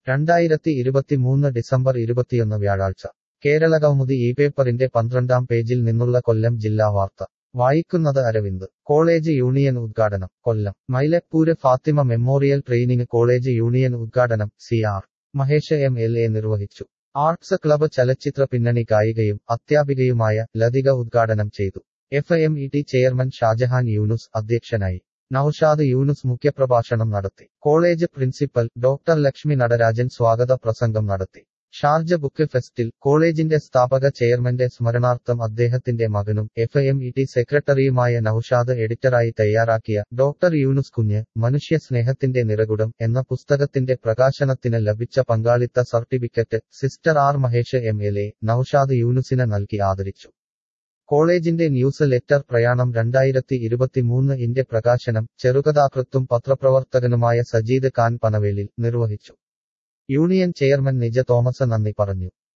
രണ്ടായിരത്തി ഇരുപത്തിമൂന്ന് ഡിസംബർ ഇരുപത്തിയൊന്ന് വ്യാഴാഴ്ച കേരളകൗമുദി ഈ പേപ്പറിന്റെ പന്ത്രണ്ടാം പേജിൽ നിന്നുള്ള കൊല്ലം ജില്ലാ വാർത്ത വായിക്കുന്നത് അരവിന്ദ് കോളേജ് യൂണിയൻ ഉദ്ഘാടനം Kollam Mylapore Fathima memorial training college union ഉദ്ഘാടനം C R Mahesh M L A നിർവഹിച്ചു ആർട്സ് ക്ലബ് ചലച്ചിത്ര പിന്നണി ഗായികയും അധ്യാപികയുമായ ലതിക ഉദ്ഘാടനം ചെയ്തു F M E T chairman Shajahan Yunus അധ്യക്ഷനായി നൌഷാദ് യൂനുസ് മുഖ്യപ്രഭാഷണം നടത്തി college principal doctor Lakshmi Natarajan സ്വാഗത പ്രസംഗം നടത്തി ഷാർജ ബുക്ക് ഫെസ്റ്റിൽ കോളേജിന്റെ സ്ഥാപക ചെയർമാന്റെ സ്മരണാർത്ഥം അദ്ദേഹത്തിന്റെ മകനും എഫ് എം ഇ ടി സെക്രട്ടറിയുമായ നൌഷാദ് എഡിറ്ററായി തയ്യാറാക്കിയ ഡോക്ടർ യൂനുസ് കുഞ്ഞ് മനുഷ്യ സ്നേഹത്തിന്റെ നിറകുടം എന്ന പുസ്തകത്തിന്റെ പ്രകാശനത്തിന് ലഭിച്ച പങ്കാളിത്ത certificate sister R Mahesh M L A Noushad യൂനുസിന് നൽകി ആദരിച്ചു കോളേജിന്റെ ന്യൂസ് ലെറ്റർ പ്രയാണം രണ്ടായിരത്തി ഇരുപത്തിമൂന്ന് ഇന്റെ പ്രകാശനം ചെറുകഥാകൃത്തും പത്രപ്രവർത്തകനുമായ സജീദ് ഖാൻ പനവേലിൽ നിർവഹിച്ചു യൂണിയൻ ചെയർമാൻ നിജ തോമസ് നന്ദി പറഞ്ഞു